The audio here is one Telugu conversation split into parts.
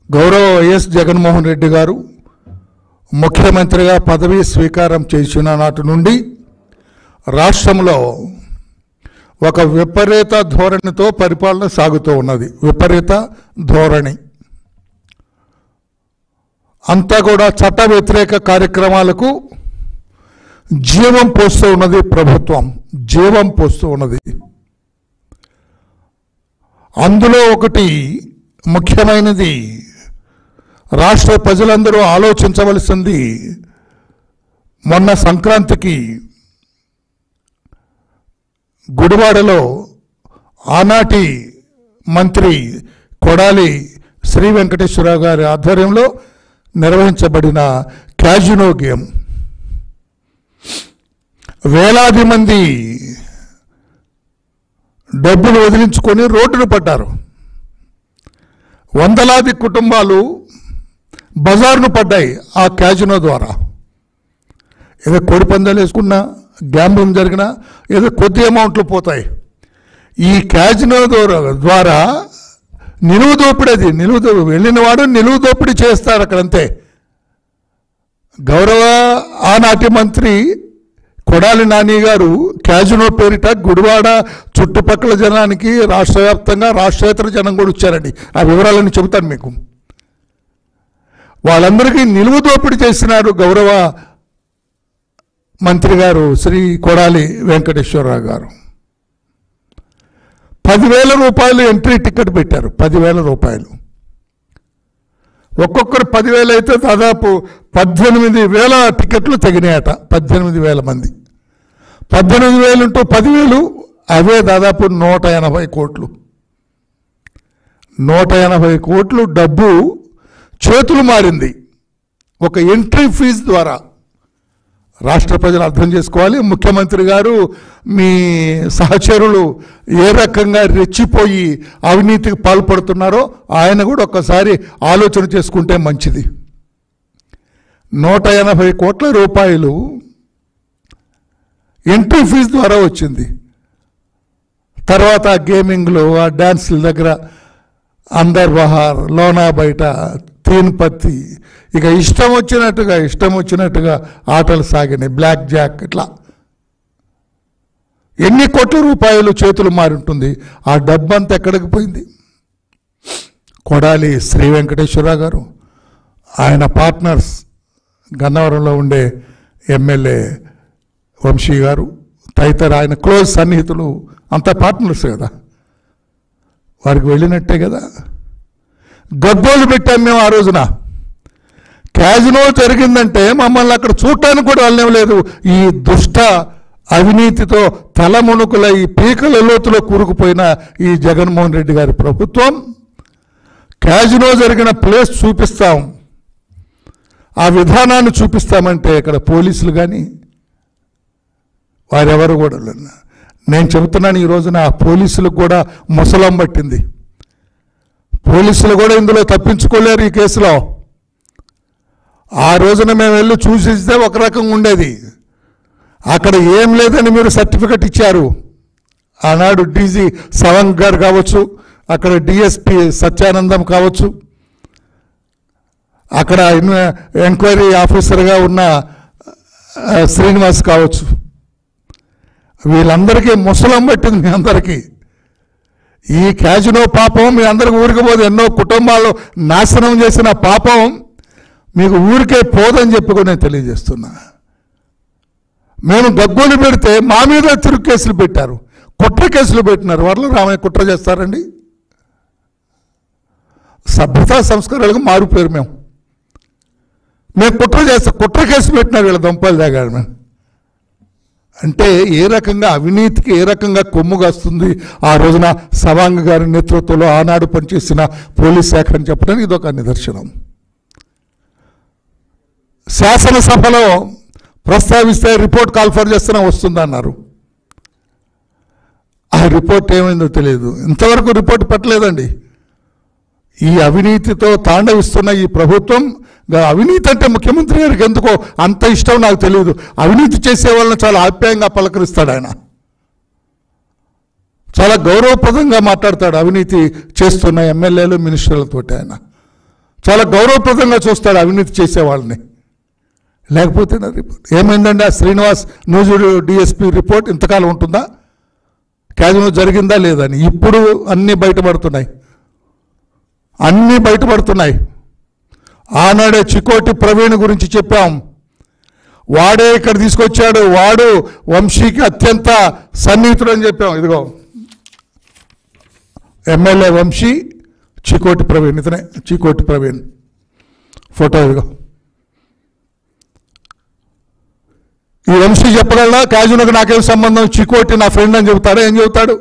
గౌరవ వైఎస్ జగన్మోహన్ రెడ్డి గారు ముఖ్యమంత్రిగా పదవీ స్వీకారం చేసిన నాటి నుండి రాష్ట్రంలో ఒక విపరీత ధోరణితో పరిపాలన సాగుతూ ఉన్నది విపరీత ధోరణి అంతా కూడా చట్ట వ్యతిరేక కార్యక్రమాలకు జీవం పోస్తూ ఉన్నది ప్రభుత్వం జీవం పోస్తూ ఉన్నది అందులో ఒకటి ముఖ్యమైనది రాష్ట్ర ప్రజలందరూ ఆలోచించవలసింది మొన్న సంక్రాంతికి గుడివాడలో ఆనాటి మంత్రి కొడాలి శ్రీ వెంకటేశ్వరరావు గారి ఆధ్వర్యంలో నిర్వహించబడిన క్యాజినో గేమ్ వేలాది మంది డబ్బులు వదిలించుకొని రోడ్డును పడ్డారు వందలాది కుటుంబాలు బజార్ను పడ్డాయి ఆ క్యాజినో ద్వారా ఏదో కోడి పందాలు వేసుకున్నా గ్యాంబ్లింగ్ జరిగినా ఏదో కొద్ది అమౌంట్లు పోతాయి ఈ క్యాజినో ద్వారా ద్వారా నిలువు దోపిడీ అది నిలువు దో వెళ్ళిన వాడు నిలువు దోపిడీ చేస్తారు అక్కడ అంతే గౌరవ ఆనాటి మంత్రి కొడాలి నాని గారు క్యాజినో పేరిట గుడివాడ చుట్టుపక్కల జనానికి రాష్ట్ర వ్యాప్తంగా రాష్ట్రేతర జనం కూడా వచ్చారండి ఆ వివరాలను చెబుతాను మీకు వాళ్ళందరికీ నిలువు దోపిడీ చేసినారు గౌరవ మంత్రి గారు శ్రీ కొడాలి వెంకటేశ్వరరావు గారు పదివేల రూపాయలు ఎంట్రీ టికెట్ పెట్టారు పదివేల రూపాయలు ఒక్కొక్కరు పదివేలు అయితే దాదాపు పద్దెనిమిది వేల టికెట్లు తగినాయట పద్దెనిమిది వేల మంది పద్దెనిమిది వేలు ఇంటూ పదివేలు అవే దాదాపు నూట ఎనభై కోట్లు నూట ఎనభై కోట్లు డబ్బు చేతులు మారింది ఒక ఎంట్రీ ఫీజు ద్వారా రాష్ట్ర ప్రజలు అర్థం చేసుకోవాలి ముఖ్యమంత్రి గారు మీ సహచరులు ఏ రకంగా రెచ్చిపోయి అవినీతికి పాల్పడుతున్నారో ఆయన కూడా ఒక్కసారి ఆలోచన చేసుకుంటే మంచిది నూట ఎనభై కోట్ల రూపాయలు ఎంట్రీ ఫీజు ద్వారా వచ్చింది తర్వాత ఆ గేమింగ్లో ఆ డ్యాన్సుల దగ్గర అందర్ బహార్ లోనా బయట తీన్ పత్తి ఇక ఇష్టం వచ్చినట్టుగా ఇష్టం వచ్చినట్టుగా ఆటలు సాగినాయి బ్లాక్ జాక్ ఇట్లా ఎన్ని కోట్ల రూపాయలు చేతులు మారుంటుంది ఆ డబ్బంతా ఎక్కడికి పోయింది కొడాలి శ్రీ వెంకటేశ్వరరావు గారు ఆయన పార్ట్నర్స్ గన్నవరంలో ఉండే ఎమ్మెల్యే వంశీ గారు తదితర ఆయన క్లోజ్ సన్నిహితులు అంతా పార్ట్నర్స్ కదా వారికి వెళ్ళినట్టే కదా గగ్గోలు పెట్టాం మేము ఆ రోజున క్యాజినో జరిగిందంటే మమ్మల్ని అక్కడ చూడటానికి కూడా వెళ్ళడం లేదు ఈ దుష్ట అవినీతితో తలమునుకుల ఈ పీకల లోతులో కూరుకుపోయిన ఈ జగన్మోహన్ రెడ్డి గారి ప్రభుత్వం క్యాజినో జరిగిన ప్లేస్ చూపిస్తాం ఆ విధానాన్ని చూపిస్తామంటే ఇక్కడ పోలీసులు కానీ వారెవరు కూడా లేరు. నేను చెబుతున్నాను ఈ రోజున ఆ పోలీసులకు కూడా ముసలం పట్టింది పోలీసులు కూడా ఇందులో తప్పించుకోలేరు ఈ కేసులో ఆ రోజున మేము వెళ్ళి చూసిస్తే ఒక రకంగా ఉండేది అక్కడ ఏం లేదని మీరు సర్టిఫికెట్ ఇచ్చారు ఆనాడు డీజీ సవంగ్ గారు కావచ్చు అక్కడ డిఎస్పి సత్యానందం కావచ్చు అక్కడ ఇన్- ఎంక్వైరీ ఆఫీసర్గా ఉన్న ఆ, శ్రీనివాస్ కావచ్చు వీళ్ళందరికీ ముసలం పట్టింది మీ అందరికీ ఈ క్యాజినో పాపం మీ అందరికి ఊరికి పోదు ఎన్నో కుటుంబాలు నాశనం చేసిన పాపం మీకు ఊరికే పోదని చెప్పి కూడా నేను తెలియజేస్తున్నా మేము గగ్గోలు పెడితే మా మీద తిరుగు కేసులు పెట్టారు కుట్ర కేసులు పెట్టినారు వాళ్ళు రామయ్య కుట్ర చేస్తారండి సభ్యతా సంస్కారాలకు మారిపోయారు మేము మేము కుట్ర చేస్తాం కుట్ర కేసు పెట్టినారు వీళ్ళ దంపాలు దాగాడు మేము అంటే ఏ రకంగా అవినీతికి ఏ రకంగా కొమ్ము కాస్తుంది ఆ రోజున సవాంగ్ గారి నేతృత్వంలో ఆనాడు పనిచేసిన పోలీస్ శాఖ అని చెప్పడానికి ఇదొక నిదర్శనం శాసనసభలో ప్రస్తావిస్తే రిపోర్ట్ కాల్ఫర్ చేస్తూనే వస్తుందన్నారు ఆ రిపోర్ట్ ఏమైందో తెలియదు ఇంతవరకు రిపోర్ట్ పెట్టలేదండి ఈ అవినీతితో తాండవిస్తున్న ఈ ప్రభుత్వం గా- అవినీతి అంటే ముఖ్యమంత్రి గారికి ఎందుకో అంత ఇష్టం నాకు తెలియదు అవినీతి చేసే వాళ్ళని చాలా ఆప్యాయంగా పలకరిస్తాడు ఆయన చాలా గౌరవప్రదంగా మాట్లాడతాడు అవినీతి చేస్తున్న ఎమ్మెల్యేలు మినిస్టర్లతోటి ఆయన చాలా గౌరవప్రదంగా చూస్తాడు అవినీతి చేసే వాళ్ళని లేకపోతే నా రిపోర్ట్ ఏమైందండి ఆ శ్రీనివాస్ నూజుడు డిఎస్పీ రిపోర్ట్ ఇంతకాలం ఉంటుందా క్యాజినో జరిగిందా లేదని ఇప్పుడు అన్నీ బయటపడుతున్నాయి అన్నీ బయటపడుతున్నాయి ఆనాడే చికోటి ప్రవీణ్ గురించి చెప్పాం వాడే ఇక్కడ తీసుకొచ్చాడు వాడు వంశీకి అత్యంత సన్నిహితుడు అని చెప్పాం ఇదిగో ఎమ్మెల్యే వంశీ చికోటి ప్రవీణ్ ఇతనే చికోటి ప్రవీణ్ ఫోటో ఇదిగో ఈ వంశీ చెప్పగలరా క్యాజునకు నాకేం సంబంధం చికోటి నా ఫ్రెండ్ అని చెబుతాడా ఏం చెబుతాడు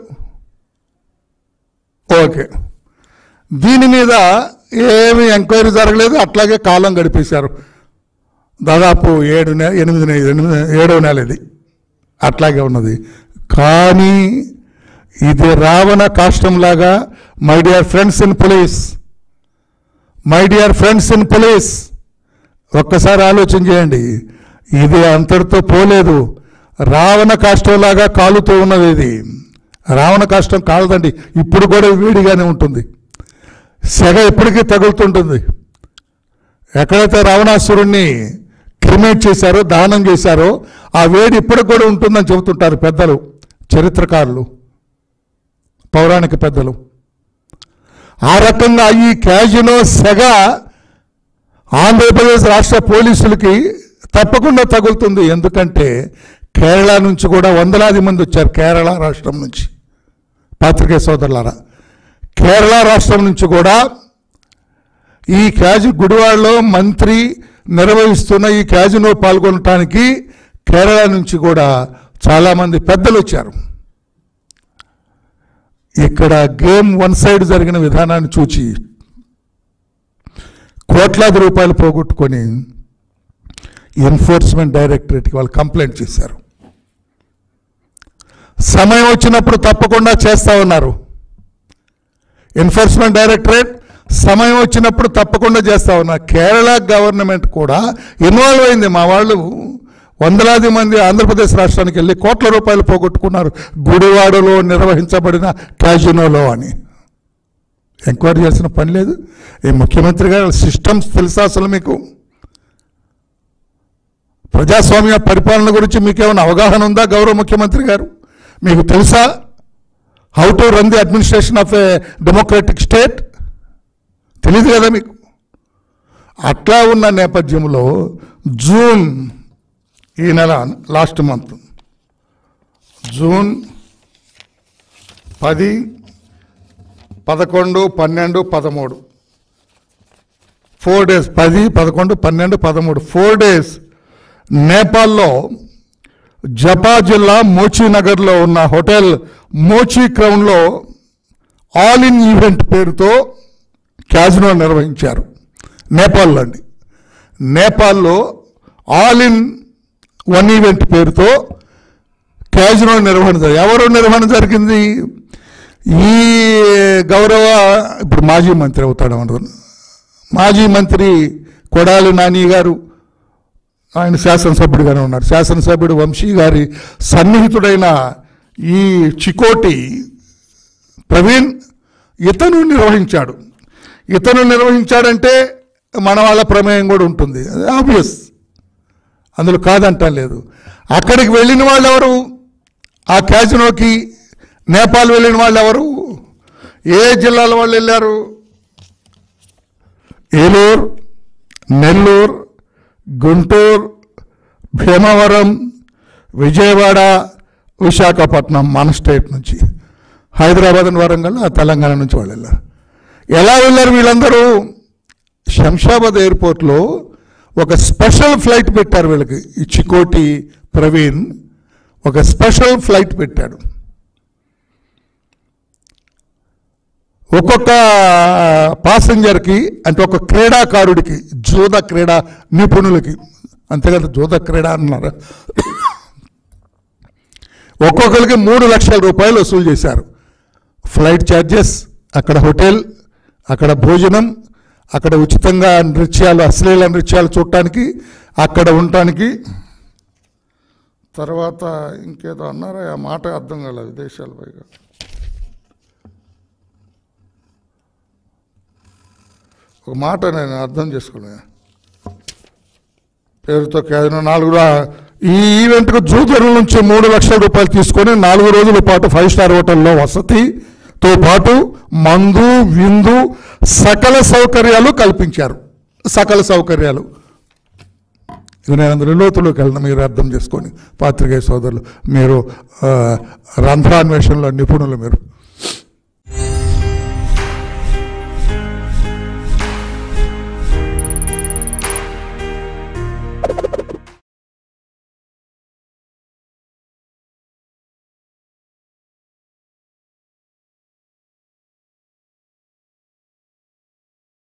ఓకే దీని మీద ఏమి ఎంక్వైరీ జరగలేదు అట్లాగే కాలం గడిపేశారు దాదాపు ఏడు నెల ఎనిమిది నెల ఎనిమిది ఏడవ నెల ఇది అట్లాగే ఉన్నది కానీ ఇది రావణ కాష్టంలాగా my dear friends in police my dear friends in police ఒక్కసారి ఆలోచన చేయండి ఇది అంతటితో పోలేదు రావణ కాష్టంలాగా కాలుతూ ఉన్నది ఇది రావణ కాష్టం కాలదండి ఇప్పుడు కూడా వేడిగానే ఉంటుంది సెగ ఎప్పటికీ తగులుతుంటుంది ఎక్కడైతే రావణాసురుణ్ణి క్రిమేట్ చేశారో దానం చేశారో ఆ వేడి ఇప్పటికి కూడా ఉంటుందని చెబుతుంటారు పెద్దలు చరిత్రకారులు పౌరాణిక పెద్దలు ఆ రకంగా ఈ క్యాజినో సెగ ఆంధ్రప్రదేశ్ రాష్ట్ర పోలీసులకి తప్పకుండా తగులుతుంది ఎందుకంటే కేరళ నుంచి కూడా వందలాది మంది వచ్చారు కేరళ రాష్ట్రం నుంచి పాత్రికేయ సోదరులారా కేరళ రాష్ట్రం నుంచి కూడా ఈ క్యాజు గుడివాడలో మంత్రి నిర్వహిస్తున్న ఈ క్యాజినో పాల్గొనటానికి కేరళ నుంచి కూడా చాలామంది పెద్దలు వచ్చారు ఇక్కడ గేమ్ వన్ సైడ్ జరిగిన విధానాన్ని చూచి కోట్లాది రూపాయలు పోగొట్టుకొని ఎన్ఫోర్స్మెంట్ డైరెక్టరేట్కి వాళ్ళు కంప్లైంట్ చేశారు సమయం వచ్చినప్పుడు తప్పకుండా చేస్తా ఉన్నారు ఎన్ఫోర్స్మెంట్ డైరెక్టరేట్ సమయం వచ్చినప్పుడు తప్పకుండా చేస్తా ఉన్నారు కేరళ గవర్నమెంట్ కూడా ఇన్వాల్వ్ అయింది మా వాళ్ళు వందలాది మంది ఆంధ్రప్రదేశ్ రాష్ట్రానికి వెళ్ళి కోట్ల రూపాయలు పోగొట్టుకున్నారు గుడివాడలో నిర్వహించబడిన క్యాజినోలో అని ఎంక్వైరీ చేసిన పని లేదు ఈ ముఖ్యమంత్రి గారు సిస్టమ్స్ తెలుసా అసలు మీకు ప్రజాస్వామ్య పరిపాలన గురించి మీకేమైనా అవగాహన ఉందా గౌరవ ముఖ్యమంత్రి గారు మీకు తెలుసా how to run the administration of a democratic state తెలియదు కదా మీకు అట్లా ఉన్న నేపథ్యంలో జూన్ ఈ నెల లాస్ట్ మంత్ జూన్ పది పదకొండు పన్నెండు పదమూడు ఫోర్ డేస్ పది పదకొండు పన్నెండు పదమూడు ఫోర్ డేస్ నేపాల్లో జపా జిల్లా మోచీనగర్లో ఉన్న హోటల్ మోచీ క్రౌన్లో ఆల్ ఇన్ ఈవెంట్ పేరుతో క్యాజినో నిర్వహించారు నేపాల్లో అండి నేపాల్లో ఆల్ ఇన్ వన్ ఈవెంట్ పేరుతో క్యాజినో నిర్వహణ జరిగింది ఎవరు నిర్వహణ జరిగింది ఈ గౌరవ ఇప్పుడు మాజీ మంత్రి అవుతాడు అనుకున్నాను మాజీ మంత్రి కొడాలి నాని గారు ఆయన శాసనసభ్యుడిగానే ఉన్నారు శాసనసభ్యుడు వంశీ గారి సన్నిహితుడైన ఈ చికోటి ప్రవీణ్ ఇతను నిర్వహించాడు ఇతను నిర్వహించాడంటే మన వాళ్ళ ప్రమేయం కూడా ఉంటుంది ఆబ్వియస్ అందులో కాదంటం లేదు అక్కడికి వెళ్ళిన వాళ్ళు ఎవరు ఆ క్యాజినోకి నేపాల్ వెళ్ళిన వాళ్ళు ఎవరు ఏ జిల్లాల వాళ్ళు వెళ్ళారు ఏలూరు నెల్లూరు గుంటూరు భీమవరం విజయవాడ విశాఖపట్నం మన స్టేట్ నుంచి హైదరాబాద్ అండ్ వరంగల్ ఆ తెలంగాణ నుంచి వాళ్ళు వెళ్ళారు ఎలా వెళ్ళారు వీళ్ళందరూ శంషాబాద్ ఎయిర్పోర్ట్లో ఒక స్పెషల్ ఫ్లైట్ పెట్టారు వీళ్ళకి ఈ చికోటి ప్రవీణ్ ఒక స్పెషల్ ఫ్లైట్ పెట్టాడు ఒక్కొక్క పాసెంజర్కి అంటే ఒక క్రీడాకారుడికి జూద క్రీడా నిపుణులకి అంతే కదా జూద క్రీడ అన్నారు ఒక్కొక్కరికి మూడు లక్షల రూపాయలు వసూలు చేశారు ఫ్లైట్ ఛార్జెస్ అక్కడ హోటల్ అక్కడ భోజనం అక్కడ ఉచితంగా నృత్యాలు అశ్లీల నృత్యాలు చూడటానికి అక్కడ ఉండటానికి తర్వాత ఇంకేదో అన్నారా ఆ మాట అర్థం కాలేదు విదేశాల పైగా ఒక మాట నేను అర్థం చేసుకోలేదు పేరుతో కేవలం నాలుగు రా- ఈ ఈవెంట్కు జూదరుల నుంచి మూడు లక్షల రూపాయలు తీసుకొని నాలుగు రోజుల పాటు ఫైవ్ స్టార్ హోటల్లో వసతితో పాటు మందు విందు సకల సౌకర్యాలు కల్పించారు సకల సౌకర్యాలు ఇక నేను అందులో లోతులోకి వెళ్ళిన మీరు అర్థం చేసుకొని పాత్రికేయ సోదరులు మీరు ఆ, రంధ్రాన్వేషణలో నిపుణులు మీరు